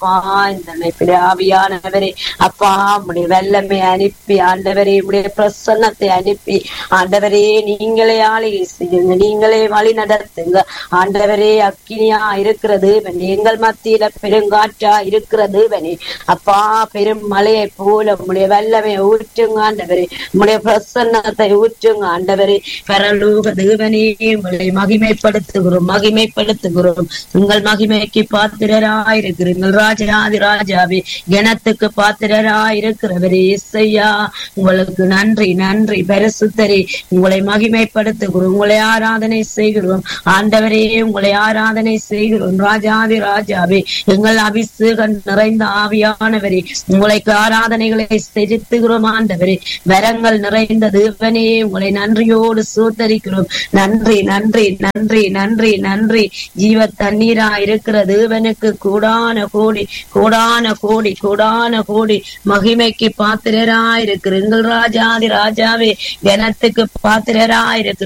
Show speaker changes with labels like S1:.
S1: அப்பா இந்த நினைப்பிலே ஆவியானவரே அப்பா உடைய வெள்ளமை அனுப்பி ஆண்டவரே உடைய பிரசன்னத்தை அனுப்பி ஆண்டவரே நீங்களே ஆளுகை செய்யுங்க நீங்களே வழி நடத்துங்க ஆண்டவரே அக்கினியா இருக்கிறது இவன் எங்கள் மத்தியில பெருங்காற்றா இருக்கிறது இவனே அப்பா பெரும் மலையை போல உடைய வெள்ளமை ஊற்றுங்க ஆண்டவரே உடைய பிரசன்னத்தை ஊற்றுங்க ஆண்டவரே பரலோக தேவனே உங்களை மகிமைப்படுத்துகிறோம் மகிமைப்படுத்துகிறோம் உங்கள் மகிமைக்கு பாத்திரராயிருக்கிறீர்கள் ராஜராதி ராஜாவே கணத்துக்கு பாத்திரராயிருக்கிறவரே இசையா உங்களுக்கு நன்றி நன்றி பரிசுத்தரே உங்களை மகிமைப்படுத்துகிறோம் உங்களை ஆராதனை செய்கிறோம் ஆண்டவரே உங்களை ஆராதனை செய்கிறோம் ராஜாதி ராஜாவே எங்கள் அபிஷேகம் நிறைந்த ஆவியானவரே உங்களுக்கு ஆராதனைகளை செலுத்துகிறோம் ஆண்டவரே வரங்கள் நிறைந்த தேவனே உங்களை நன்றியோடு சோத்தரிக்கிறோம் நன்றி நன்றி நன்றி நன்றி நன்றி ஜீவ தண்ணீரா இருக்கிற தேவனுக்கு கூடான கோடி கூடான கோடி கூடான கோடி மகிமைக்கு பாத்திரரா இருக்கிற எங்கள் ராஜாதி ராஜாவே கனத்துக்கு பாத்திரரா இருக்கிற